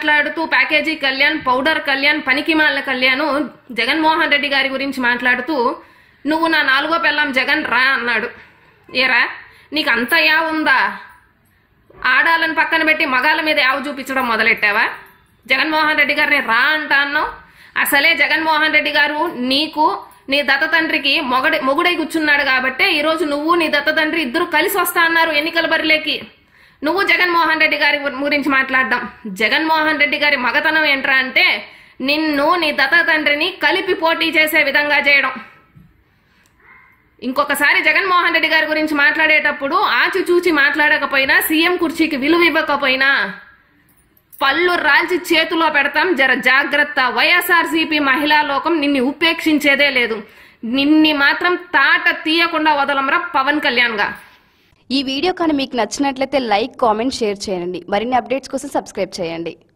మాట్లాడుతూ package Kalyan powder Kalyan పనికిమాలిన కళ్యాణ్ జగన్మోహన్ రెడ్డి గారి గురించి మాట్లాడుతూ నువ్వు నా నాలుగో పెళ్ళాం జగన్ రా అన్నాడు ఏరా నీకు అంత యా ఉందా ఆడాలని పక్కన పెట్టి మగాళ్ళ మీద యావ చూపించడం మొదలెట్టావా జగన్మోహన్ రెడ్డి గారిని రా అంటా అన్నావు అసలే జగన్మోహన్ రెడ్డి గారు నీకు నీ దత్త తండ్రికి మొగడి మొగుడై కూర్చున్నాడు కాబట్టే ఈరోజు నువ్వు నీ దత్త తండ్రి ఇద్దరు కలిసి వస్తా అన్నారు ఎన్నికల బరిలోకి నువ్వు జగన్మోహన్ రెడ్డి గారి గురి- గురించి మాట్లాడడం జగన్మోహన్ రెడ్డి గారి మగతనం ఏంట్రా అంటే నిన్ను నీ దత్త తండ్రిని కలిపి పోటీ చేసే విధంగా చేయడం ఇంకొకసారి జగన్మోహన్ రెడ్డి గారి గురించి మాట్లాడేటప్పుడు ఆచిచూచి మాట్లాడకపోయినా సీఎం కుర్చీకి విలువ ఇవ్వకపోయినా పళ్ళు రాల్చి చేతిలో పెడతాం జర జాగ్రత్త వైఎస్ఆర్సీపీ మహిళా లోకం నిన్ను ఉపేక్షించేదే లేదు నిన్ని మాత్రం తాట తీయకుండా వదలంరా పవన్ కళ్యాణ్ గా ఈ వీడియో కానీ మీకు నచ్చినట్లయితే లైక్ కామెంట్ షేర్ చేయండి మరిన్ని అప్డేట్స్ కోసం సబ్స్క్రైబ్ చేయండి